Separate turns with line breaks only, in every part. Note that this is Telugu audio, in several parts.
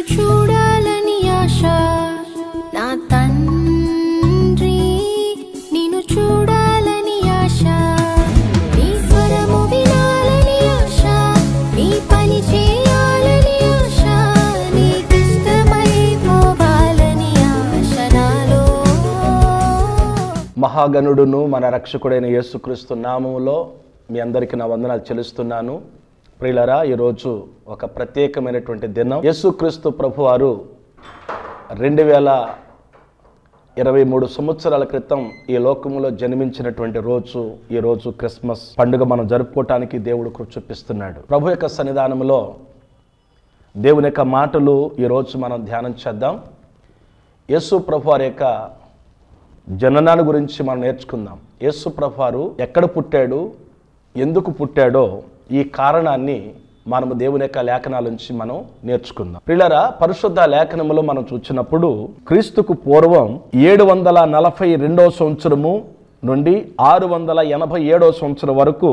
చూడాలని ఆశ నా తండ్రి నిన్ను చూడాలని ఆశ నీ స్వరము వినాలని ఆశ నీ పని చేయాలని ఆశ నీకిష్టమైపోవాలని ఆశ నాలో
మహాగణుడును మన రక్షకుడైన యేసుక్రీస్తు నామములో మీ అందరికీ నా వందనాలు చెల్లిస్తున్నాను ప్రియులరా ఈరోజు ఒక ప్రత్యేకమైనటువంటి దినం యేసుక్రీస్తు ప్రభువారు రెండు వేల ఇరవై మూడు సంవత్సరాల క్రితం ఈ లోకములో జన్మించినటువంటి రోజు ఈ రోజు క్రిస్మస్ పండుగ మనం జరుపుకోవటానికి దేవుడు కృప చూపిస్తున్నాడు ప్రభు యొక్క సన్నిధానంలో దేవుని యొక్క మాటలు ఈరోజు మనం ధ్యానం చేద్దాం యేసు ప్రభు వారి యొక్క జననాన్ని గురించి మనం నేర్చుకుందాం యేసు ప్రభువారు ఎక్కడ పుట్టాడు ఎందుకు పుట్టాడో ఈ కారణాన్ని మనము దేవుని యొక్క లేఖనాల నుంచి మనం నేర్చుకుందాం ప్రిలరా పరిశుద్ధ లేఖనములో మనం చూసినప్పుడు క్రీస్తుకు పూర్వం ఏడు వందల నలభై రెండవ సంవత్సరము నుండి ఆరు వందల ఎనభై ఏడవ సంవత్సరం వరకు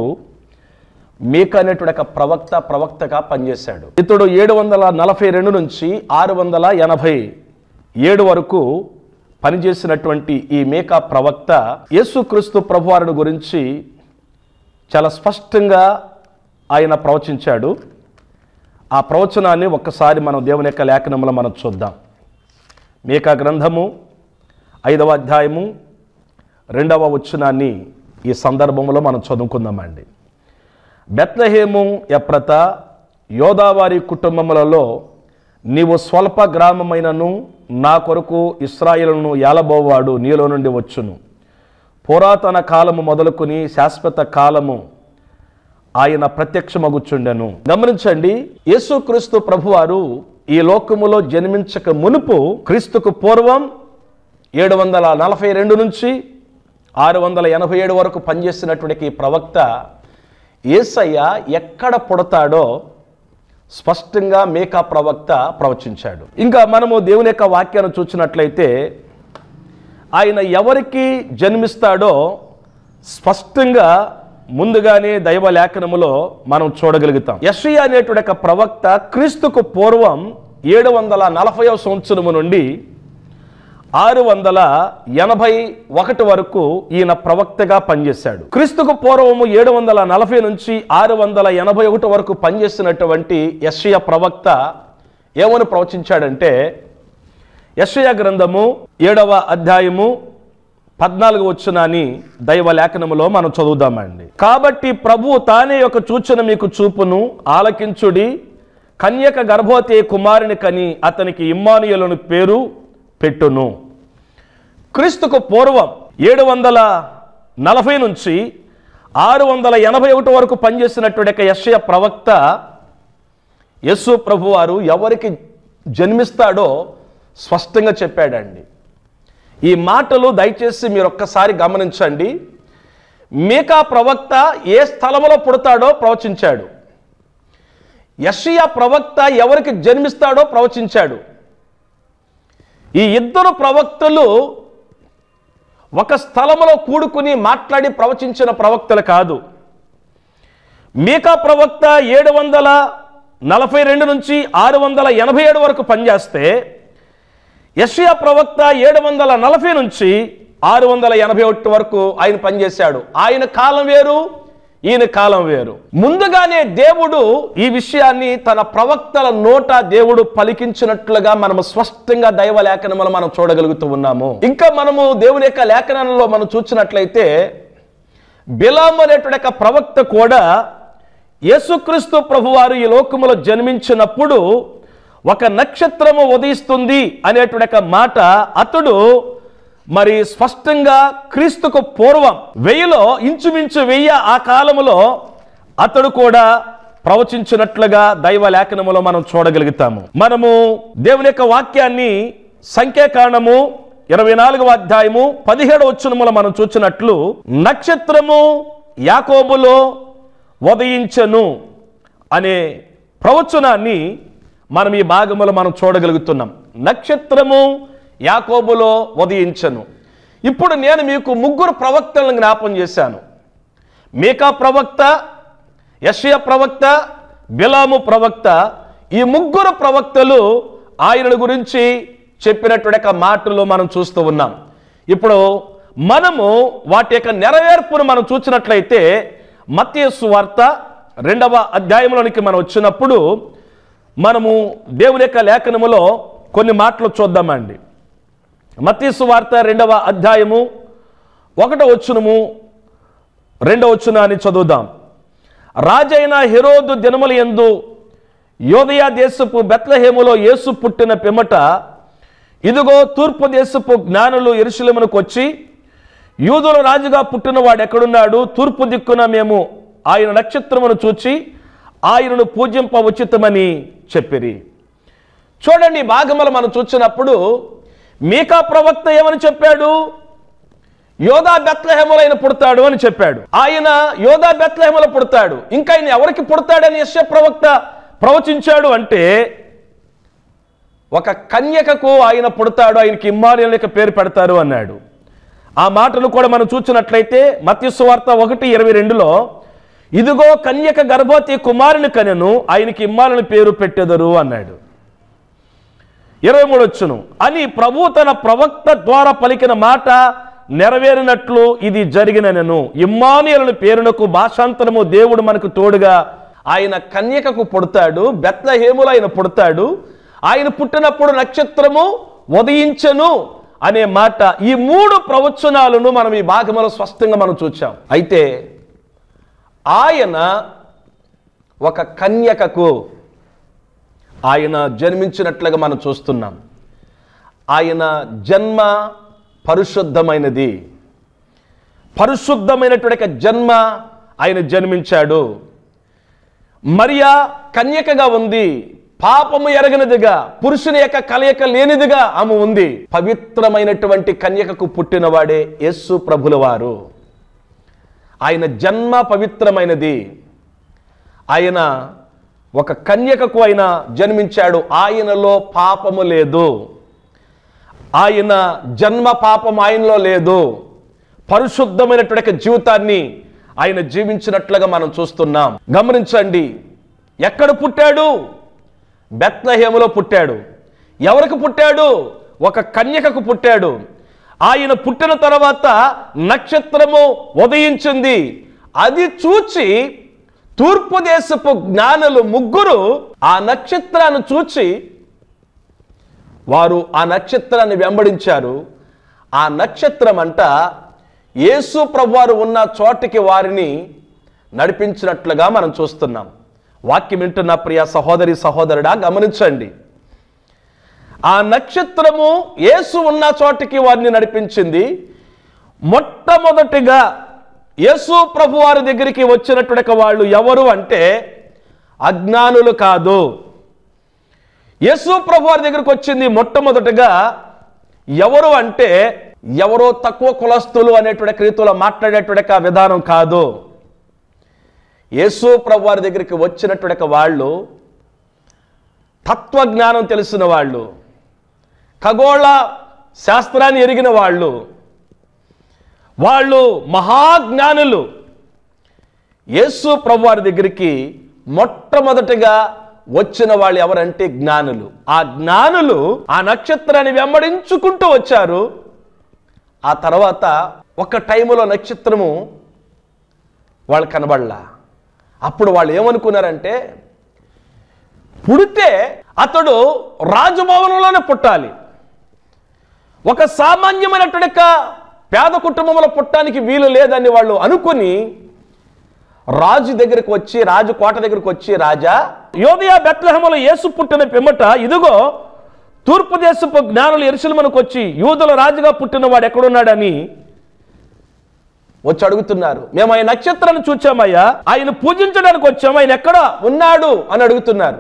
మీక అనేటువంటి ఒక ప్రవక్త ప్రవక్తగా పనిచేశాడు ఇతడు ఏడు వందల నలభై రెండు నుంచి ఆరు వందల ఎనభై ఏడు వరకు పనిచేసినటువంటి ఈ మేకా ప్రవక్త యేసుక్రీస్తు ప్రభువారిని గురించి చాలా స్పష్టంగా ఆయన ప్రవచించాడు ఆ ప్రవచనాన్ని ఒక్కసారి మనం దేవుని యొక్క లేఖనంలో మనం చూద్దాం మేకా గ్రంథము ఐదవ అధ్యాయము రెండవ వచనాన్ని ఈ సందర్భంలో మనం చదువుకుందామండి బెత్లహేము ఎప్రత యోదావారి కుటుంబములలో నీవు స్వల్ప గ్రామమైనను నా కొరకు ఇస్రాయిలను ఏలబోవాడు నీలో నుండి వచ్చును పురాతన కాలము మొదలుకొని శాశ్వత కాలము ఆయన ప్రత్యక్షమగుచుండెను గమనించండి యేసుక్రీస్తు ప్రభువారు ఈ లోకములో జన్మించక మునుపు క్రీస్తుకు పూర్వం ఏడు వందల నలభై రెండు నుంచి ఆరు వందల ఎనభై ఏడు వరకు పనిచేసినటువంటి ఈ ప్రవక్త ఏసయ్య ఎక్కడ పుడతాడో స్పష్టంగా మేకా ప్రవక్త ప్రవచించాడు ఇంకా మనము దేవుని యొక్క వాక్యాన్ని చూసినట్లయితే ఆయన ఎవరికి జన్మిస్తాడో స్పష్టంగా ముందుగానే దైవ లేఖనములో మనం చూడగలుగుతాం యషియా అనేటువంటి ఒక ప్రవక్త క్రీస్తుకు పూర్వం ఏడు వందల నలభైవ సంవత్సరము నుండి ఆరు వందల ఎనభై ఒకటి వరకు ఈయన ప్రవక్తగా పనిచేశాడు క్రీస్తుకు పూర్వము ఏడు వందల నలభై నుంచి ఆరు వందల ఎనభై ఒకటి వరకు పనిచేసినటువంటి యషయ ప్రవక్త ఏమని ప్రవచించాడంటే యషయ గ్రంథము ఏడవ అధ్యాయము పద్నాలుగు వచ్చునని దైవ లేఖనములో మనం చదువుదామండి కాబట్టి ప్రభువు తానే ఒక సూచన మీకు చూపును ఆలకించుడి కన్యక గర్భవతి కుమారుని కని అతనికి ఇమ్మానుయలను పేరు పెట్టును క్రీస్తుకు పూర్వం ఏడు వందల నలభై నుంచి ఆరు వందల ఎనభై ఒకటి వరకు పనిచేసినటువంటి యొక్క యశ్య ప్రవక్త యస్సు ప్రభువారు ఎవరికి జన్మిస్తాడో స్పష్టంగా చెప్పాడండి ఈ మాటలు దయచేసి మీరు ఒక్కసారి గమనించండి మీకా ప్రవక్త ఏ స్థలంలో పుడతాడో ప్రవచించాడు యషియా ప్రవక్త ఎవరికి జన్మిస్తాడో ప్రవచించాడు ఈ ఇద్దరు ప్రవక్తలు ఒక స్థలములో కూడుకుని మాట్లాడి ప్రవచించిన ప్రవక్తలు కాదు మీకా ప్రవక్త ఏడు వందల నలభై రెండు నుంచి ఆరు వందల ఎనభై ఏడు వరకు పనిచేస్తే యషియా ప్రవక్త ఏడు వందల నలభై నుంచి ఆరు వందల ఎనభై ఒకటి వరకు ఆయన పనిచేశాడు ఆయన కాలం వేరు ఈయన కాలం వేరు ముందుగానే దేవుడు ఈ విషయాన్ని తన ప్రవక్తల నోట దేవుడు పలికించినట్లుగా మనము స్పష్టంగా దైవ లేఖనములు మనం చూడగలుగుతూ ఉన్నాము ఇంకా మనము దేవుని యొక్క లేఖనంలో మనం చూసినట్లయితే బిలాం అనేటువంటి యొక్క ప్రవక్త కూడా యేసుక్రీస్తు ప్రభువారు ఈ లోకములో జన్మించినప్పుడు ఒక నక్షత్రము ఉదయిస్తుంది అనేటువంటి ఒక మాట అతడు మరి స్పష్టంగా క్రీస్తుకు పూర్వం వెయ్యిలో ఇంచుమించు వెయ్యి ఆ కాలములో అతడు కూడా ప్రవచించినట్లుగా దైవ లేఖనములో మనం చూడగలుగుతాము మనము దేవుని యొక్క వాక్యాన్ని సంఖ్యాకాండము ఇరవై నాలుగవ అధ్యాయము పదిహేడు వచ్చునములో మనం చూసినట్లు నక్షత్రము యాకోబులో ఉదయించను అనే ప్రవచనాన్ని మనం ఈ భాగములో మనం చూడగలుగుతున్నాం నక్షత్రము యాకోబులో ఉదయించను ఇప్పుడు నేను మీకు ముగ్గురు ప్రవక్తలను జ్ఞాపం చేశాను మీకా ప్రవక్త యషయ ప్రవక్త బిలాము ప్రవక్త ఈ ముగ్గురు ప్రవక్తలు ఆయనను గురించి చెప్పినటువంటి యొక్క మాటలు మనం చూస్తూ ఉన్నాం ఇప్పుడు మనము వాటి యొక్క నెరవేర్పును మనం చూసినట్లయితే మత్యసు వార్త రెండవ అధ్యాయంలోనికి మనం వచ్చినప్పుడు మనము దేవుని యొక్క లేఖనములో కొన్ని మాటలు చూద్దామండి మత్తీసు వార్త రెండవ అధ్యాయము ఒకటో వచ్చునము రెండో వచ్చున అని చదువుదాం రాజైన హెరోదు దినముల యందు యోదయ దేశపు బెత్లహేములో యేసు పుట్టిన పిమ్మట ఇదిగో తూర్పు దేశపు జ్ఞానులు ఎరుశలేమునకు వచ్చి యూదుల రాజుగా పుట్టిన వాడు ఎక్కడున్నాడు తూర్పు దిక్కున మేము ఆయన నక్షత్రమును చూచి ఆయనను పూజింప ఉచితమని చెప్పిరి చూడండి ఈ భాగములు మనం చూసినప్పుడు మీకా ప్రవక్త ఏమని చెప్పాడు యోధా బెత్లహేములు ఆయన పుడతాడు అని చెప్పాడు ఆయన యోధా బెత్లహేములు పుడతాడు ఇంకా ఆయన ఎవరికి పుడతాడని యశ్య ప్రవక్త ప్రవచించాడు అంటే ఒక కన్యకకు ఆయన పుడతాడు ఆయనకి ఇమ్మానుయేల్ యొక్క పేరు పెడతారు అన్నాడు ఆ మాటను కూడా మనం చూసినట్లయితే మత్స్సు వార్త ఒకటి ఇరవై రెండులో ఇదిగో కన్యక గర్భవతి కుమారుని కనెను ఆయనకి ఇమ్మానుని పేరు పెట్టెదరు అన్నాడు ఇరవై మూడు వచ్చును అని ప్రభు తన ప్రవక్త ద్వారా పలికిన మాట నెరవేరినట్లు ఇది జరిగిన నేను ఇమ్మానుయలను పేరునకు భాషాంతరము దేవుడు మనకు తోడుగా ఆయన కన్యకకు పుడతాడు బెత్లహేములు ఆయన పుడతాడు ఆయన పుట్టినప్పుడు నక్షత్రము ఉదయించను అనే మాట ఈ మూడు ప్రవచనాలను మనం ఈ భాగంలో స్పష్టంగా మనం చూచాం అయితే ఆయన ఒక కన్యకకు ఆయన జన్మించినట్లుగా మనం చూస్తున్నాం ఆయన జన్మ పరిశుద్ధమైనది పరిశుద్ధమైనటువంటి యొక్క జన్మ ఆయన జన్మించాడు మరియా కన్యకగా ఉంది పాపము ఎరగనిదిగా పురుషుని యొక్క కలయిక లేనిదిగా ఆమె ఉంది పవిత్రమైనటువంటి కన్యకకు పుట్టినవాడే యేసు ప్రభుల వారు ఆయన జన్మ పవిత్రమైనది ఆయన ఒక కన్యకకు ఆయన జన్మించాడు ఆయనలో పాపము లేదు ఆయన జన్మ పాపం ఆయనలో లేదు పరిశుద్ధమైనటువంటి ఒక జీవితాన్ని ఆయన జీవించినట్లుగా మనం చూస్తున్నాం గమనించండి ఎక్కడ పుట్టాడు బెత్లహేములో పుట్టాడు ఎవరికి పుట్టాడు ఒక కన్యకకు పుట్టాడు ఆయన పుట్టిన తర్వాత నక్షత్రము ఉదయించింది అది చూచి తూర్పు దేశపు జ్ఞానులు ముగ్గురు ఆ నక్షత్రాన్ని చూచి వారు ఆ నక్షత్రాన్ని వెంబడించారు ఆ నక్షత్రం అంట యేసు ప్రభువారు ఉన్న చోటికి వారిని నడిపించినట్లుగా మనం చూస్తున్నాం వాక్యం వింటున్న ప్రియ సహోదరి సహోదరుడా గమనించండి ఆ నక్షత్రము యేసు ఉన్న చోటికి వారిని నడిపించింది మొట్టమొదటిగా యేసు ప్రభు వారి దగ్గరికి వచ్చినటువంటి వాళ్ళు ఎవరు అంటే అజ్ఞానులు కాదు యేసు ప్రభు వారి దగ్గరికి వచ్చింది మొట్టమొదటిగా ఎవరు అంటే ఎవరో తక్కువ కులస్తులు అనేటువంటి రీతిలో మాట్లాడేటువంటి విధానం కాదు యేసు ప్రభు వారి దగ్గరికి వచ్చినటువంటి వాళ్ళు తత్వజ్ఞానం తెలిసిన వాళ్ళు ఖగోళ శాస్త్రాన్ని ఎరిగిన వాళ్ళు వాళ్ళు మహాజ్ఞానులు యేసు ప్రభు వారి దగ్గరికి మొట్టమొదటిగా వచ్చిన వాళ్ళు ఎవరంటే జ్ఞానులు ఆ జ్ఞానులు ఆ నక్షత్రాన్ని వెంబడించుకుంటూ వచ్చారు ఆ తర్వాత ఒక టైములో నక్షత్రము వాళ్ళు కనబడలా అప్పుడు వాళ్ళు ఏమనుకున్నారంటే పుడితే అతడు రాజభవనంలోనే పుట్టాలి ఒక సామాన్యమైనటువంటి యొక్క పేద కుటుంబంలో పుట్టడానికి వీలు లేదని వాళ్ళు అనుకుని రాజు దగ్గరికి వచ్చి రాజు కోట దగ్గరికి వచ్చి రాజా యోదయ బెత్లహములో యేసు పుట్టిన పిమ్మట ఇదిగో తూర్పు దేశపు జ్ఞానులు ఎరుసలమునకు వచ్చి యూదుల రాజుగా పుట్టిన వాడు ఎక్కడున్నాడని వచ్చి అడుగుతున్నారు మేము ఆయన నక్షత్రాన్ని చూచామయ్యా ఆయన పూజించడానికి వచ్చాము ఆయన ఎక్కడ ఉన్నాడు అని అడుగుతున్నారు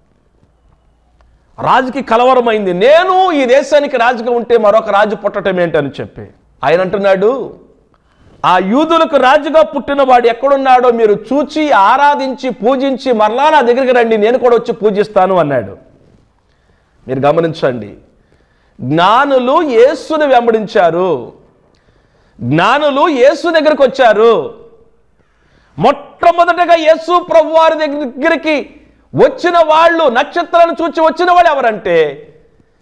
రాజుకి కలవరమైంది నేను ఈ దేశానికి రాజుగా ఉంటే మరొక రాజు పుట్టడం ఏంటని చెప్పి ఆయన అంటున్నాడు ఆ యూదులకు రాజుగా పుట్టిన వాడు ఎక్కడున్నాడో మీరు చూచి ఆరాధించి పూజించి మరలా నా దగ్గరికి రండి నేను కూడా వచ్చి పూజిస్తాను అన్నాడు మీరు గమనించండి జ్ఞానులు యేసుని వెంబడించారు జ్ఞానులు యేసు దగ్గరికి వచ్చారు మొట్టమొదటగా యేసు ప్రభు వారి దగ్గరికి వచ్చిన వాళ్ళు నక్షత్రాలను చూచి వచ్చిన వాళ్ళు ఎవరంటే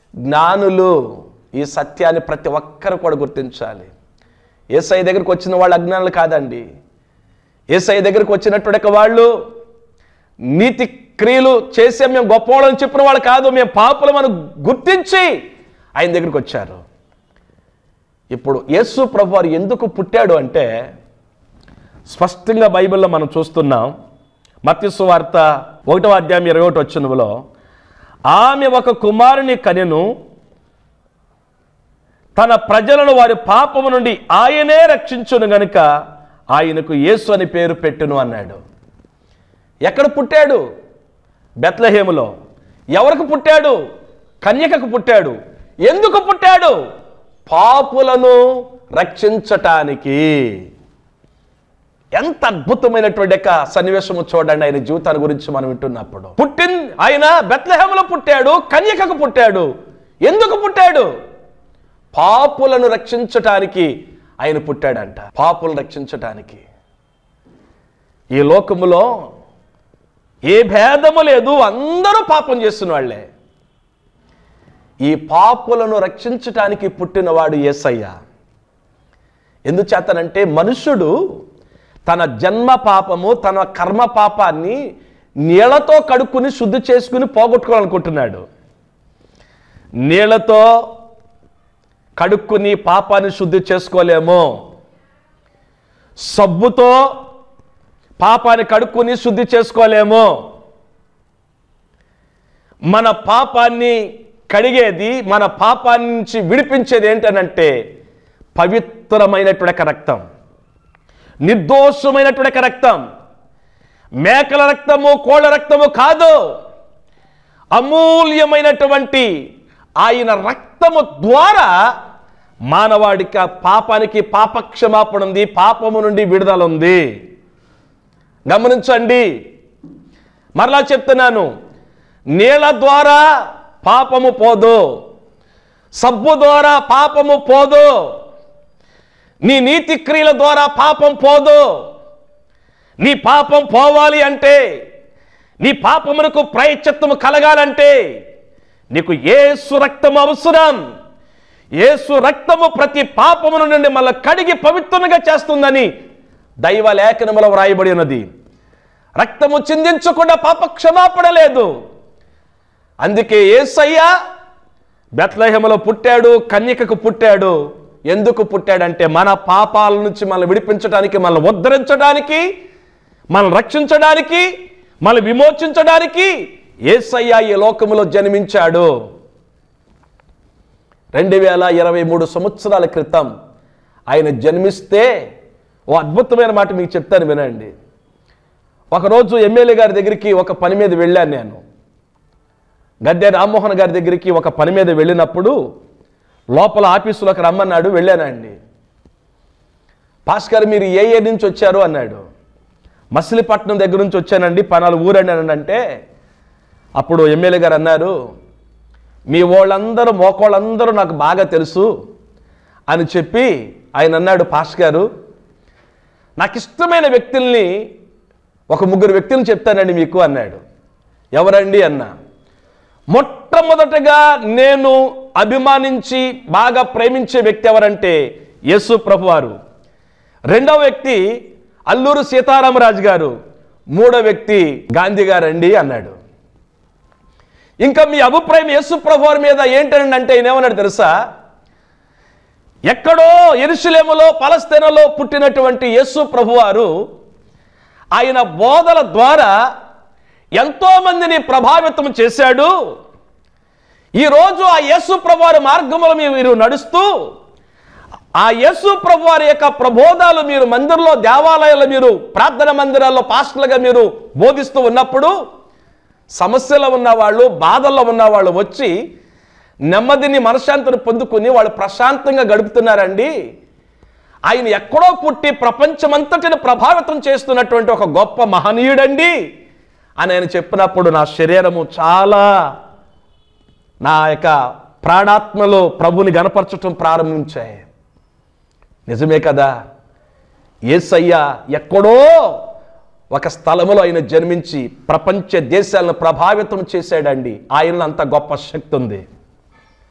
జ్ఞానులు ఈ సత్యాన్ని ప్రతి ఒక్కరు కూడా గుర్తించాలి ఏసఐ దగ్గరికి వచ్చిన వాళ్ళు అజ్ఞానులు కాదండి ఏసఐ దగ్గరికి వచ్చినటువంటి వాళ్ళు నీతి క్రియలు చేసే మేము గొప్పవాళ్ళని చెప్పిన వాళ్ళు కాదు మేము పాపులు మనం గుర్తించి ఆయన దగ్గరికి వచ్చారు ఇప్పుడు యేసు ప్రభు వారు ఎందుకు పుట్టాడు అంటే స్పష్టంగా బైబిల్లో మనం చూస్తున్నాం మత్స్సు వార్త ఒకటో అధ్యాయం ఇరవై ఒకటి వచ్చినలో ఆమె ఒక కుమారుని కనెను తన ప్రజలను వారి పాపము నుండి ఆయనే రక్షించును గనుక ఆయనకు యేసు అని పేరు పెట్టును అన్నాడు ఎక్కడ పుట్టాడు బెత్లహేములో ఎవరికి పుట్టాడు కన్యకకు పుట్టాడు ఎందుకు పుట్టాడు పాపులను రక్షించటానికి ఎంత అద్భుతమైనటువంటి యొక్క సన్నివేశము చూడండి ఆయన జీవితాన్ని గురించి మనం వింటున్నప్పుడు పుట్టిన్ ఆయన బెత్లహేములో పుట్టాడు కన్యకకు పుట్టాడు ఎందుకు పుట్టాడు పాపులను రక్షించటానికి ఆయన పుట్టాడంట పాపులను రక్షించటానికి ఈ లోకములో ఏ భేదము లేదు అందరూ పాపం చేస్తున్న వాళ్ళే ఈ పాపులను రక్షించటానికి పుట్టినవాడు యేసయ్య ఎందుచేతనంటే మనుషుడు తన జన్మ పాపము తన కర్మ పాపాన్ని నీళ్లతో కడుక్కుని శుద్ధి చేసుకుని పోగొట్టుకోవాలనుకుంటున్నాడు నీళ్లతో కడుక్కుని పాపాన్ని శుద్ధి చేసుకోలేము సబ్బుతో పాపాన్ని కడుక్కుని శుద్ధి చేసుకోలేము మన పాపాన్ని కడిగేది మన పాపాన్ని నుంచి విడిపించేది ఏంటనంటే పవిత్రమైనటువంటి ఒక రక్తం నిర్దోషమైనటువంటి ఒక రక్తం మేకల రక్తము కోళ్ళ రక్తము కాదు అమూల్యమైనటువంటి ఆయన రక్తము ద్వారా మానవాడికి ఆ పాపానికి పాపక్షమాపణ ఉంది పాపము నుండి విడుదల ఉంది గమనించండి మరలా చెప్తున్నాను నీళ్ళ ద్వారా పాపము పోదు సబ్బు ద్వారా పాపము పోదు నీ నీతి క్రియల ద్వారా పాపం పోదు నీ పాపం పోవాలి అంటే నీ పాపమునకు ప్రాయశ్చిత్తము కలగాలంటే నీకు ఏసు రక్తం అవసరం ఏసు రక్తము ప్రతి పాపమును నుండి మళ్ళీ కడిగి పవిత్రంగా చేస్తుందని దైవ లేఖనములో వ్రాయబడి ఉన్నది రక్తము చిందించకుండా పాప క్షమాపణ లేదు అందుకే ఏసయ్య బెత్లహేమలో పుట్టాడు కన్యకకు పుట్టాడు ఎందుకు పుట్టాడంటే మన పాపాల నుంచి మనల్ని విడిపించడానికి మనల్ని ఉద్ధరించడానికి మనల్ని రక్షించడానికి మనల్ని విమోచించడానికి ఏసయ్య ఈ లోకములో జన్మించాడు రెండు వేల ఇరవై మూడు సంవత్సరాల క్రితం ఆయన జన్మిస్తే ఓ అద్భుతమైన మాట మీకు చెప్తాను వినండి ఒకరోజు ఎమ్మెల్యే గారి దగ్గరికి ఒక పని మీద వెళ్ళాను నేను గద్దె రామ్మోహన్ గారి దగ్గరికి ఒక పని మీద వెళ్ళినప్పుడు లోపల ఆఫీసులోకి రమ్మన్నాడు వెళ్ళానండి భాస్కర్ మీరు ఏ ఏ నుంచి వచ్చారు అన్నాడు మచిలీపట్నం దగ్గర నుంచి వచ్చానండి పనాలు ఊరండి అని అంటే అప్పుడు ఎమ్మెల్యే గారు అన్నారు మీ వాళ్ళందరూ మోకోళ్ళందరూ నాకు బాగా తెలుసు అని చెప్పి ఆయన అన్నాడు పాస్ గారు నాకు ఇష్టమైన వ్యక్తుల్ని ఒక ముగ్గురు వ్యక్తులను చెప్తానండి మీకు అన్నాడు ఎవరండి అన్న మొట్టమొదటగా నేను అభిమానించి బాగా ప్రేమించే వ్యక్తి ఎవరంటే యేసు ప్రభువారు రెండవ వ్యక్తి అల్లూరు సీతారామరాజు గారు మూడో వ్యక్తి గాంధీ గారండి అన్నాడు ఇంకా మీ అభిప్రాయం యేసు ప్రభువారి మీద ఏంటండి అంటే ఈయన ఏమన్నాడు తెలుసా ఎక్కడో ఎరుసలేములో పలస్తీనలో పుట్టినటువంటి యేసు ప్రభువారు ఆయన బోధల ద్వారా ఎంతో మందిని ప్రభావితం చేశాడు ఈరోజు ఆ యేసు ప్రభువారి మార్గములో మీరు నడుస్తూ ఆ యేసు ప్రభు వారి యొక్క ప్రబోధాలు మీరు మందిరంలో దేవాలయాల్లో మీరు ప్రార్థన మందిరాల్లో పాస్టర్లుగా మీరు బోధిస్తూ ఉన్నప్పుడు సమస్యలో ఉన్నవాళ్ళు బాధల్లో ఉన్నవాళ్ళు వచ్చి నెమ్మదిని మనశ్శాంతిని పొందుకుని వాళ్ళు ప్రశాంతంగా గడుపుతున్నారండి ఆయన ఎక్కడో పుట్టి ప్రపంచమంతటిని ప్రభావితం చేస్తున్నటువంటి ఒక గొప్ప మహనీయుడండి అని ఆయన చెప్పినప్పుడు నా శరీరము చాలా నా యొక్క ప్రాణాత్మలో ప్రభుని గనపరచటం ప్రారంభించాయి నిజమే కదా ఏసయ్య ఎక్కడో ఒక స్థలములో ఆయన జన్మించి ప్రపంచ దేశాలను ప్రభావితం చేశాడండి ఆయనలో అంత గొప్ప శక్తి ఉంది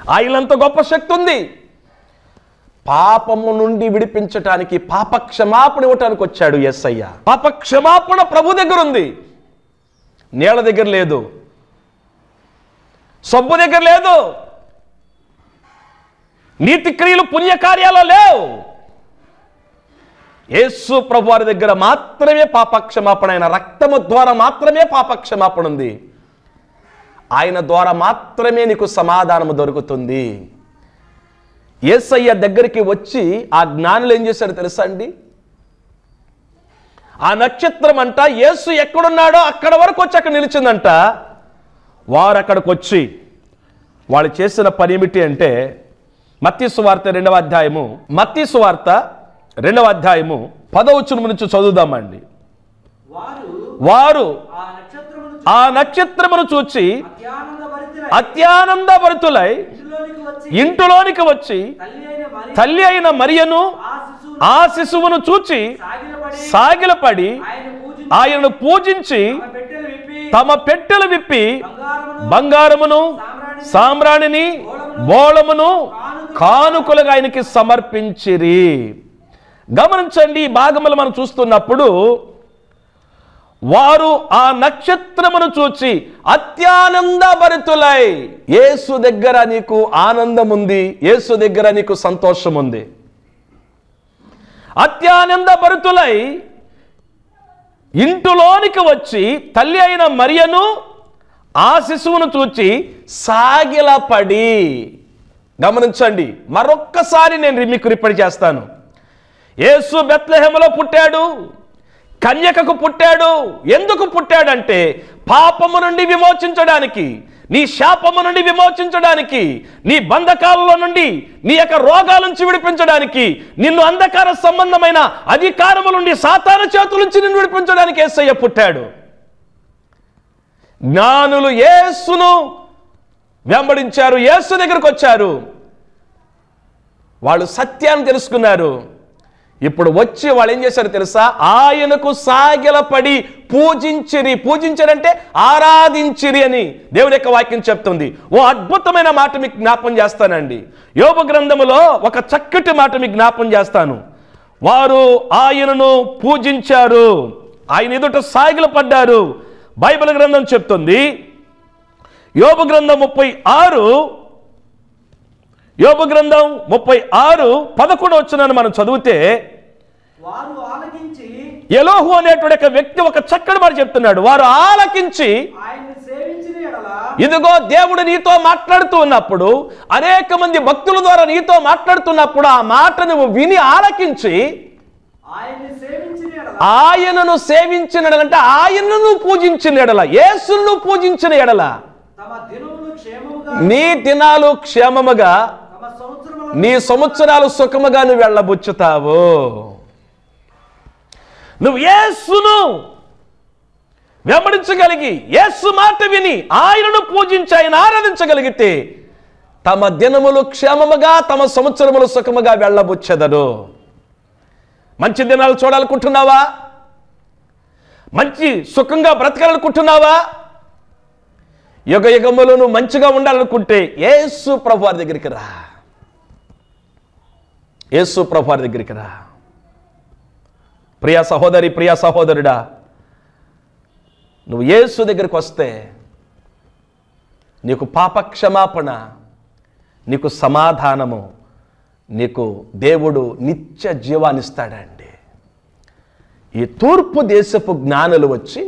ఆయనంత గొప్ప శక్తి ఉంది పాపము నుండి విడిపించటానికి పాప క్షమాపణ ఇవ్వటానికి వచ్చాడు ఎస్ఐ పాప క్షమాపణ ప్రభు దగ్గర ఉంది నీళ్ళ దగ్గర లేదు సబ్బు దగ్గర లేదు నీతి క్రియలు పుణ్యకార్యాలు లేవు యేసు ప్రభు వారి దగ్గర మాత్రమే పాపక్షమాపణ ఆయన రక్తము ద్వారా మాత్రమే పాపక్షమాపణ ఉంది ఆయన ద్వారా మాత్రమే నీకు సమాధానము దొరుకుతుంది యేసయ్య దగ్గరికి వచ్చి ఆ జ్ఞానులు ఏం చేశారు తెలుసా అండి ఆ నక్షత్రం అంట యేసు ఎక్కడున్నాడో అక్కడ వరకు వచ్చి అక్కడ నిలిచిందంట వారు అక్కడికి వచ్చి వాళ్ళు చేసిన పని ఏమిటి అంటే మత్తి సువార్త రెండవ అధ్యాయము మత్తి సువార్త రెండవ అధ్యాయము పదవచనం నుంచి చదువుదామండి
వారు
వారు
ఆ నక్షత్రమును
ఆ నక్షత్రమును చూచి
అత్యానందభరితులై
అత్యానంద భరితులై
ఇంటిలోనికి వచ్చి
ఇంటిలోనికి వచ్చి
తల్లి అయిన మరి
తల్లి అయిన మరియను
ఆ శిశువు
ఆ శిశువును చూచి
సాగిలపడి
సాగిలపడి
ఆయన పూజించి
ఆయనను పూజించి
తమ పెట్టెలు విప్పి
తమ పెట్టెలు విప్పి
బంగారమును
బంగారమును సామ్రాణిని బోళమును కానుకలుగా ఆయనకి సమర్పించిరి గమనించండి ఈ భాగములు మనం చూస్తున్నప్పుడు వారు ఆ నక్షత్రమును చూచి అత్యానంద భరితులై యేసు దగ్గర నీకు ఆనందం ఉంది యేసు దగ్గర నీకు సంతోషం ఉంది అత్యానంద భరితులై ఇంటిలోనికి వచ్చి తల్లి అయిన మరియను ఆ శిశువును చూచి సాగిలపడి గమనించండి మరొక్కసారి నేను మీకు రిపీట్ చేస్తాను యేసు బెత్లెహెములో పుట్టాడు కన్యకకు పుట్టాడు ఎందుకు పుట్టాడంటే పాపము నుండి విమోచించడానికి నీ శాపము నుండి విమోచించడానికి నీ బంధకాలలో నుండి నీ యొక్క రోగాల నుంచి విడిపించడానికి నిన్ను అంధకార సంబంధమైన అధికారముల నుండి సాతాన చేతుల నుంచి నిన్ను విడిపించడానికి యేసయ్య పుట్టాడు జ్ఞానులు యేసును వెంబడించారు యేసు దగ్గరకు వచ్చారు వాళ్ళు సత్యాన్ని తెలుసుకున్నారు ఇప్పుడు వచ్చి వాళ్ళు ఏం చేశారు తెలుసా ఆయనకు సాగిలపడి పూజించిరి పూజించరంటే ఆరాధించిరి అని దేవుని యొక్క వాక్యం చెప్తుంది ఓ అద్భుతమైన మాట మీకు జ్ఞాపం చేస్తానండి యోగ గ్రంథములో ఒక చక్కటి మాట మీకు జ్ఞాపం చేస్తాను వారు ఆయనను పూజించారు ఆయన ఎదుట సాగిల పడ్డారు బైబిల్ గ్రంథం చెప్తుంది యోబు గ్రంథం ముప్పై ఆరు యోబు గ్రంథం ముప్పై ఆరు పదకొండు వచ్చినాను మనం చదివితే
వారు ఆలకించి
ఎలోహు అనేటువంటి ఒక వ్యక్తి ఒక చక్కటి మాట చెప్తున్నాడు వారు ఆలకించి
ఆయన్ని సేవించిన ఎడల
ఇదిగో దేవుడు నీతో మాట్లాడుతూ ఉన్నప్పుడు అనేక మంది భక్తుల ద్వారా నీతో మాట్లాడుతున్నప్పుడు ఆ మాట నువ్వు విని ఆలకించి
ఆయన్ని సేవించిన ఎడల
ఆయనను సేవించిన ఎడల అంటే ఆయనను పూజించిన ఎడల యేసును పూజించిన ఎడల
తమ దినములు క్షేమముగా
నీ దినాలు క్షేమముగా
తమ సంవత్సరముల
నీ సంవత్సరాలు సుఖముగా నువ్వు వెళ్ళబుచ్చుతావు నువ్వు యేసును వెంబడించగలిగి యేసు మాట విని ఆయనను పూజించి ఆయన ఆరాధించగలిగితే తమ దినములు క్షేమముగా తమ సంవత్సరములు సుఖముగా వెళ్ళబుచ్చెదరు మంచి దినాలు చూడాలనుకుంటున్నావా మంచి సుఖంగా బ్రతకాలనుకుంటున్నావా యుగ యుగములు నువ్వు మంచిగా ఉండాలనుకుంటే యేసు ప్రభు వారి దగ్గరికి రా యేసు ప్రభు వారి దగ్గరికి రా ప్రియా సహోదరి ప్రియా సహోదరుడా నువ్వు యేసు దగ్గరికి వస్తే నీకు పాపక్షమాపణ నీకు సమాధానము నీకు దేవుడు నిత్య జీవాన్నిస్తాడండి ఈ తూర్పు దేశపు జ్ఞానులు వచ్చి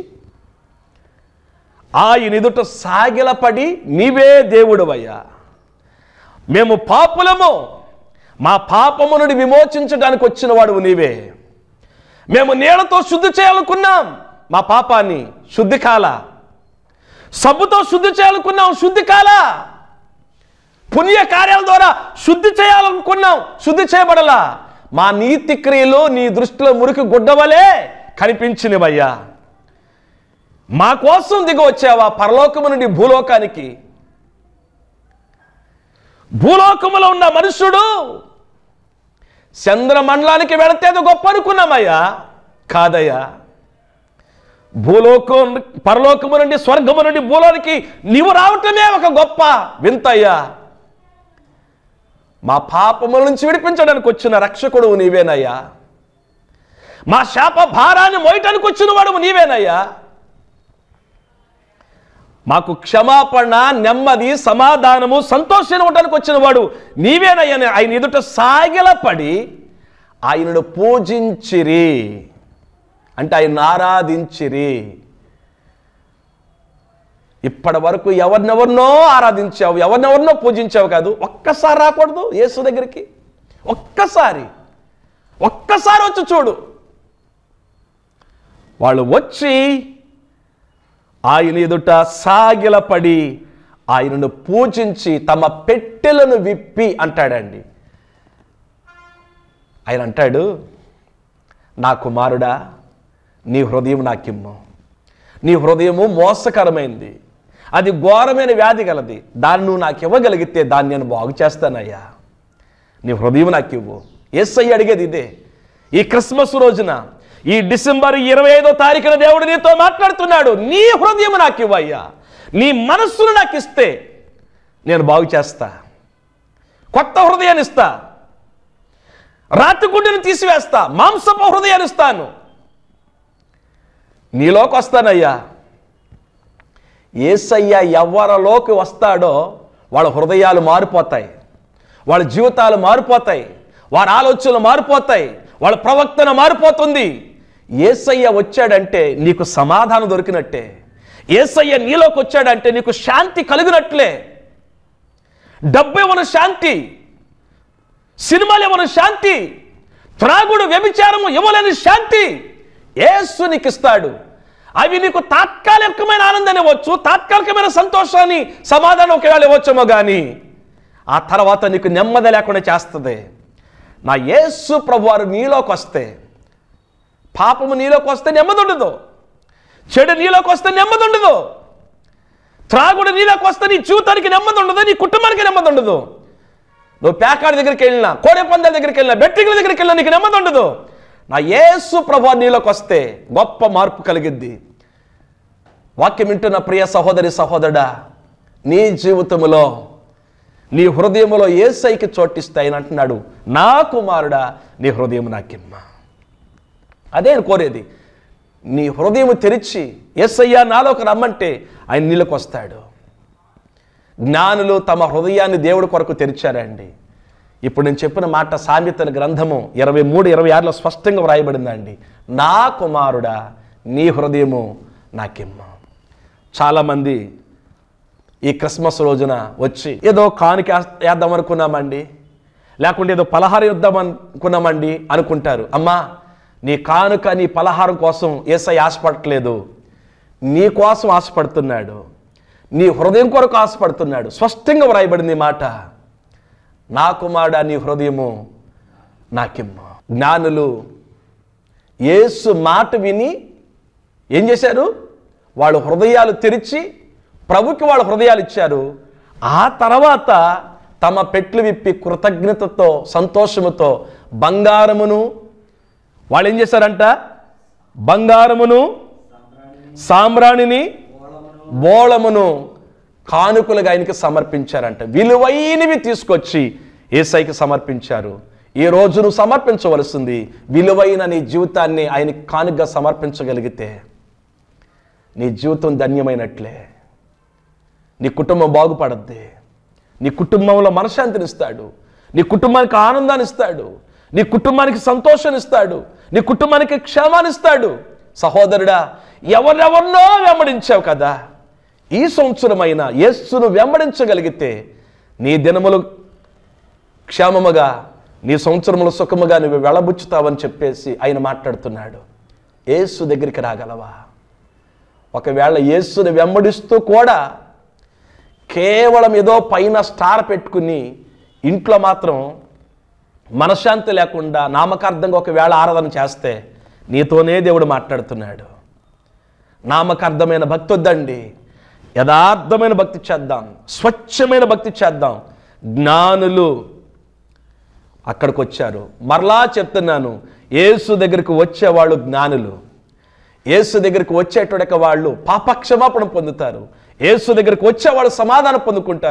ఆయన ఎదుట సాగిలపడి నీవే దేవుడవయ్యా మేము పాపులము మా పాపము నుండి విమోచించడానికి వచ్చిన వాడువు నీవే మేము నీళ్లతో శుద్ధి చేయాలనుకున్నాం మా పాపాన్ని శుద్ధి కాల సబ్బుతో శుద్ధి చేయాలనుకున్నాం శుద్ధి కాల పుణ్య కార్యాల ద్వారా శుద్ధి చేయాలనుకున్నాం శుద్ధి చేయబడలా మా నీతి క్రియలు నీ దృష్టిలో మురికి గుడ్డవలే కనిపించినవయ్యా మా కోసం దిగి వచ్చావా పరలోకము నుండి భూలోకానికి భూలోకములో ఉన్న మనుషుడు చంద్రమండలానికి వెళితే అది గొప్ప అనుకున్నామయ్యా కాదయ్యా భూలోకం పరలోకము నుండి స్వర్గము నుండి భూలోనికి నీవు రావటమే ఒక గొప్ప వింతయ్యా మా పాపముల నుంచి విడిపించడానికి వచ్చిన రక్షకుడు నీవేనయ్యా మా శాప భారాన్ని మోయటానికి వచ్చిన వాడు నీవేనయ్యా మాకు క్షమాపణ నెమ్మది సమాధానము సంతోషం ఇవ్వడానికి వచ్చిన వాడు నీవేనయ్యని ఆయన ఎదుట సాగిలపడి ఆయనను పూజించిరి అంటే ఆయన ఆరాధించిరి ఇప్పటి వరకు ఎవరినెవరినో ఆరాధించావు ఎవరినెవరినో పూజించావు కాదు ఒక్కసారి రాకూడదు యేసు దగ్గరికి ఒక్కసారి ఒక్కసారి వచ్చి చూడు వాళ్ళు వచ్చి ఆయన ఎదుట సాగిలపడి ఆయనను పూజించి తమ పెట్టెలను విప్పి అంటాడండి ఆయన అంటాడు నా కుమారుడా నీ హృదయం నాకిమ్ము నీ హృదయము మోసకరమైంది అది ఘోరమైన వ్యాధి గలది దాన్ని నువ్వు నాకు ఇవ్వగలిగితే దాన్ని నేను బాగు చేస్తానయ్యా నీ హృదయం నాకు ఇవ్వు ఎస్ఐ అడిగేది ఇదే ఈ క్రిస్మస్ రోజున ఈ డిసెంబర్ ఇరవై ఐదో తారీఖున దేవుడు నీతో మాట్లాడుతున్నాడు నీ హృదయం నాకు ఇవ్వయ్యా నీ మనస్సును నాకు ఇస్తే నేను బాగు చేస్తా కొత్త హృదయాన్ని ఇస్తా రాతి గుడ్డను తీసివేస్తా మాంసపు హృదయాన్ని ఇస్తాను నీలోకి వస్తానయ్యా ఏసయ్య ఎవరిలోకి వస్తాడో వాళ్ళ హృదయాలు మారిపోతాయి వాళ్ళ జీవితాలు మారిపోతాయి వారి ఆలోచనలు మారిపోతాయి వాళ్ళ ప్రవక్తన మారిపోతుంది ఏసయ్య వచ్చాడంటే నీకు సమాధానం దొరికినట్టే ఏసయ్య నీలోకి వచ్చాడంటే నీకు శాంతి కలిగినట్లే డబ్బు ఇవ్వను శాంతి సినిమాలు ఇవ్వను శాంతి త్రాగుడు వ్యభిచారము ఇవ్వలేని శాంతి ఏసు నీకు ఇస్తాడు అవి నీకు తాత్కాలికమైన ఆనందాన్ని ఇవ్వచ్చు తాత్కాలికమైన సంతోషాన్ని సమాధానం ఒకవేళ ఇవ్వచ్చేమో కానీ ఆ తర్వాత నీకు నెమ్మది లేకుండా చేస్తుంది నా యేసు ప్రభువారు నీలోకి వస్తే పాపము నీలోకి వస్తే నెమ్మది ఉండదు చెడు నీలోకి వస్తే నెమ్మది ఉండదు త్రాగుడు నీలోకి వస్తే నీ జీవితానికి నెమ్మది ఉండదు నీ కుటుంబానికి నెమ్మది ఉండదు నువ్వు పేకాడి దగ్గరికి వెళ్ళినా కోడే పందాల దగ్గరికి వెళ్ళినా బెట్టింగ్ల దగ్గరికి వెళ్ళినా నీకు నెమ్మది ఉండదు నా యేసు ప్రభు నీలోకి వస్తే గొప్ప మార్పు కలిగిద్ది వాక్యం వింటున్న ప్రియ సహోదరి సహోదరుడా నీ జీవితంలో నీ హృదయములో ఏసైకి చోటిస్తే ఆయన అంటున్నాడు నా కుమారుడా నీ హృదయం నాకిమ్మ అదే ఆయన కోరేది నీ హృదయం తెరిచి ఎస్ఐయా నాలోకి రమ్మంటే ఆయన నీళ్ళకి వస్తాడు జ్ఞానులు తమ హృదయాన్ని దేవుడి కొరకు తెరిచారండి ఇప్పుడు నేను చెప్పిన మాట సామెతల గ్రంథము ఇరవై మూడు ఇరవై ఆరులో స్పష్టంగా వ్రాయబడిందండి నా కుమారుడా నీ హృదయము నాకిమ్మ చాలామంది ఈ క్రిస్మస్ రోజున వచ్చి ఏదో కానుక వేద్దాం అనుకున్నామండి లేకుంటే ఏదో పలహారం ఇద్దాం అనుకున్నామండి అనుకుంటారు అమ్మా నీ కానుక నీ పలహారం కోసం ఏసై ఆశపడట్లేదు నీ కోసం ఆశపడుతున్నాడు నీ హృదయం కొరకు ఆశపడుతున్నాడు స్పష్టంగా వ్రాయబడింది ఈ మాట నా కుమారుడా నీ హృదయము నాకిమ్మ జ్ఞానులు యేసు మాట విని ఏం చేశారు వాళ్ళు హృదయాలు తెరిచి ప్రభుకి వాళ్ళ హృదయాలు ఇచ్చారు ఆ తర్వాత తమ పెట్లు విప్పి కృతజ్ఞతతో సంతోషముతో బంగారమును వాళ్ళు ఏం చేశారంట బంగారమును సాంబ్రాణిని బోళమును కానుకలుగా ఆయనకి సమర్పించారంట విలువైనవి తీసుకొచ్చి ఏసైకి సమర్పించారు ఈ రోజు నువ్వు సమర్పించవలసింది విలువైన నీ జీవితాన్ని ఆయనకి కానుకగా సమర్పించగలిగితే నీ జీవితం ధన్యమైనట్లే నీ కుటుంబం బాగుపడద్ది నీ కుటుంబంలో మనశ్శాంతిని ఇస్తాడు నీ కుటుంబానికి ఆనందాన్ని ఇస్తాడు నీ కుటుంబానికి సంతోషాన్ని ఇస్తాడు నీ కుటుంబానికి క్షేమాన్ని ఇస్తాడు సహోదరుడా ఎవరెవరినో వెంబడించావు కదా ఈ సంవత్సరమైన యేస్సును వెంబడించగలిగితే నీ దినములు క్షేమముగా నీ సంవత్సరములు సుఖముగా నువ్వు వెళ్ళబుచ్చుతావని చెప్పేసి ఆయన మాట్లాడుతున్నాడు యేసు దగ్గరికి రాగలవా ఒకవేళ యేసుని వెంబడిస్తూ కూడా కేవలం ఏదో పైన స్టార్ పెట్టుకుని ఇంట్లో మాత్రం మనశ్శాంతి లేకుండా నామకార్థంగా ఒకవేళ ఆరాధన చేస్తే నీతోనే దేవుడు మాట్లాడుతున్నాడు నామకార్థమైన భక్తి వద్దండి యథార్థమైన భక్తి చేద్దాం స్వచ్ఛమైన భక్తి చేద్దాం జ్ఞానులు అక్కడికి వచ్చారు మరలా చెప్తున్నాను యేసు దగ్గరికి వచ్చేవాళ్ళు జ్ఞానులు యేసు దగ్గరికి వచ్చేటోడక వాళ్ళు పాపక్షమాపణ పొందుతారు యేసు దగ్గరికి వచ్చేవాళ్ళు సమాధానం పొందుకుంటారు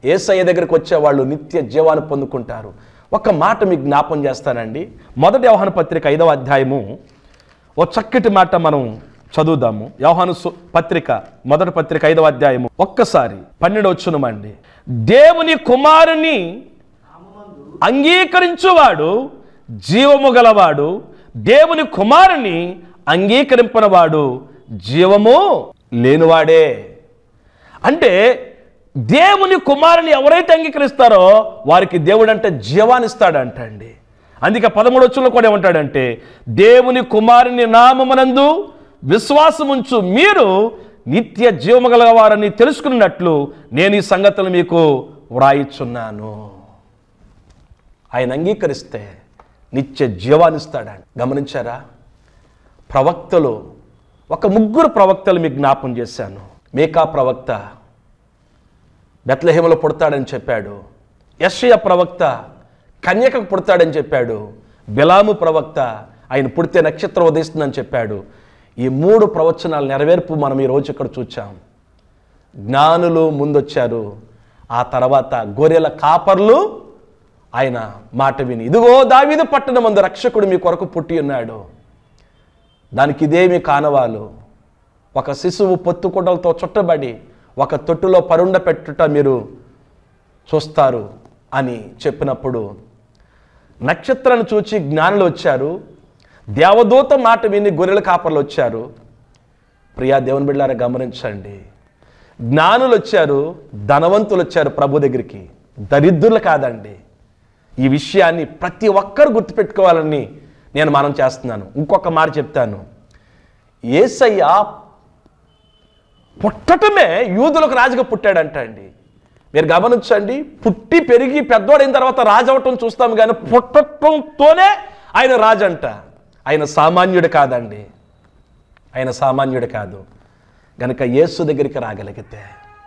ఏసయ్య దగ్గరికి వచ్చే వాళ్ళు నిత్య జీవాన్ని పొందుకుంటారు ఒక మాట మీకు జ్ఞాపం చేస్తానండి మొదటి వ్యవహాన పత్రిక ఐదవ అధ్యాయము ఓ చక్కటి మాట మనం చదువుదాము యోహాను సు- పత్రిక మొదటి పత్రిక ఐదవ అధ్యాయము ఒక్కసారి పన్నెండు వచ్చునమండి దేవుని కుమారుని అంగీకరించువాడు జీవము గలవాడు దేవుని కుమారుని అంగీకరింపనవాడు జీవము లేనివాడే అంటే దేవుని కుమారుని ఎవరైతే అంగీకరిస్తారో వారికి దేవుడు అంటే జీవాన్ని ఇస్తాడంట అండి అందుకే పదమూడు వచ్చులో కూడా ఏమంటాడంటే దేవుని కుమారుని నామమునందు విశ్వాసముంచు మీరు నిత్య జీవము గలవారని తెలుసుకున్నట్లు నేను ఈ సంగతులు మీకు వ్రాయిచున్నాను ఆయన అంగీకరిస్తే నిత్య జీవాన్నిస్తాడండి గమనించారా ప్రవక్తలు ఒక ముగ్గురు ప్రవక్తలు మీకు జ్ఞాపం చేశాను మేకా ప్రవక్త బెత్లహేమలో పుడతాడని చెప్పాడు యషయ ప్రవక్త కన్యకకు పుడతాడని చెప్పాడు బిలాము ప్రవక్త ఆయన పుడితే నక్షత్రం ఉదయిస్తుందని చెప్పాడు ఈ మూడు ప్రవచనాల నెరవేర్పు మనం ఈరోజు ఇక్కడ చూచాం జ్ఞానులు ముందొచ్చారు ఆ తర్వాత గొర్రెల కాపర్లు ఆయన మాట విని ఇదిగో దావీదు పట్టణం మందు రక్షకుడు మీ కొరకు పుట్టి ఉన్నాడు దానికి ఇదేమి కానవాలు ఒక శిశువు పొత్తుకుండలతో చుట్టబడి ఒక తొట్టులో పరుండ పెట్టుట మీరు చూస్తారు అని చెప్పినప్పుడు నక్షత్రాన్ని చూచి జ్ఞానులు వచ్చారు దేవదూత మాట విని గొర్రెల కాపర్లు వచ్చారు ప్రియా దేవుని బిడ్డారా గమనించండి జ్ఞానులు వచ్చారు ధనవంతులు వచ్చారు ప్రభు దగ్గరికి దరిద్రులు కాదండి ఈ విషయాన్ని ప్రతి ఒక్కరు గుర్తుపెట్టుకోవాలని నేను మనం చేస్తున్నాను ఇంకొక మాట చెప్తాను ఏసయ్య పుట్టటమే యూదులకు రాజుగా పుట్టాడంట అండి మీరు గమనించండి పుట్టి పెరిగి పెద్దోడైన తర్వాత రాజు అవటం చూస్తాం కానీ పుట్టటంతోనే ఆయన రాజు అంట ఆయన సామాన్యుడు కాదండి ఆయన సామాన్యుడు కాదు గనక యేసు దగ్గరికి రాగలిగితే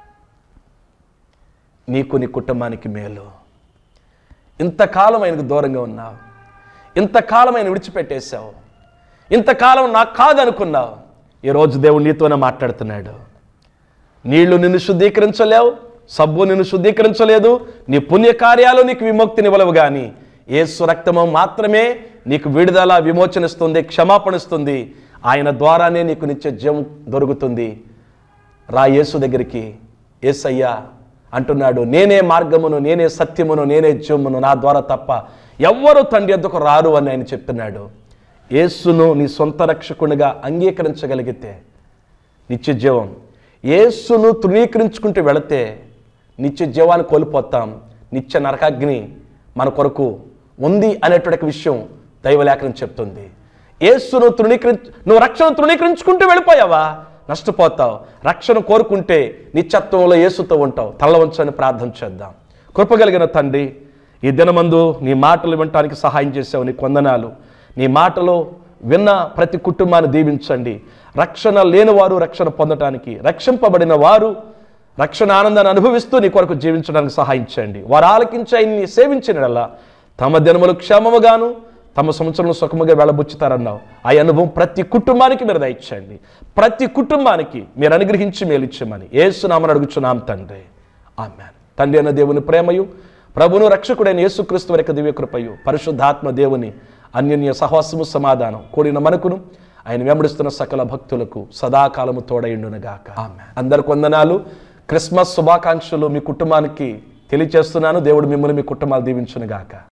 నీకు నీ కుటుంబానికి మేలు ఇంతకాలం ఆయనకు దూరంగా ఉన్నావు ఇంతకాలం ఆయన విడిచిపెట్టేశావు ఇంతకాలం నాకు కాదనుకున్నావు ఈరోజు దేవుడు నీతోనే మాట్లాడుతున్నాడు నీళ్లు నిన్ను శుద్ధీకరించలేవు సబ్బు నిన్ను శుద్ధీకరించలేదు నీ పుణ్యకార్యాలు నీకు విముక్తినివ్వలేవు కానీ ఏసు రక్తము మాత్రమే నీకు విడుదల విమోచనిస్తుంది క్షమాపణిస్తుంది ఆయన ద్వారానే నీకు నిత్య జీవం దొరుకుతుంది రా యేసు దగ్గరికి ఏసయ్యా అంటున్నాడు నేనే మార్గమును నేనే సత్యమును నేనే జీవమును నా ద్వారా తప్ప ఎవ్వరూ తండ్రి ఎద్దుకు రారు అని ఆయన చెప్తున్నాడు యేసును నీ సొంత రక్షకునిగా అంగీకరించగలిగితే నిత్య జీవం యేసును తృణీకరించుకుంటూ వెళితే నిత్య జీవాన్ని కోల్పోతాం నిత్య నరకాగ్ని మన కొరకు ఉంది అనేటువంటి విషయం దైవలేఖనం చెప్తుంది యేసును తృణీకరి నువ్వు రక్షణ తృణీకరించుకుంటూ వెళ్ళిపోయావా నష్టపోతావు రక్షణ కోరుకుంటే నిత్యత్వంలో యేసుతో ఉంటావు తల్ల వంచని ప్రార్థన చేద్దాం కృపగలిగిన తండ్రి ఈ దినమందు నీ మాటలు వినటానికి సహాయం చేసావు నీ కొందనాలు నీ మాటలు విన్న ప్రతి కుటుంబాన్ని దీవించండి రక్షణ లేనివారు రక్షణ పొందటానికి రక్షింపబడిన వారు రక్షణ ఆనందాన్ని అనుభవిస్తూ నీ కొరకు జీవించడానికి సహాయం చేయండి వారు ఆలకించి ఆయన్ని సేవించినలా తమ దినములు క్షేమముగాను తమ సంవత్సరం సుఖముగా వెళ్ళబుచ్చుతారన్నావు ఆ అనుభవం ప్రతి కుటుంబానికి మీరు దయచేయండి ప్రతి కుటుంబానికి మీరు అనుగ్రహించి మేలిచ్చమని ఏసునామని అడుగుచున్నాం తండ్రి ఆమె తండ్రి అన్న దేవుని ప్రేమయు ప్రభును రక్షకుడైన యేసుక్రీస్తు వరకు దివ్య కృపయు పరిశుద్ధాత్మ దేవుని అన్యోన్య సహవాసము సమాధానం కూడిన మనకును ఆయన వెంబడిస్తున్న సకల భక్తులకు సదాకాలము తోడైండునుగాక ఆమె అందరికి వందనాలు క్రిస్మస్ శుభాకాంక్షలు మీ కుటుంబానికి తెలియచేస్తున్నాను దేవుడు మిమ్మల్ని మీ కుటుంబాలు దీవించునుగాక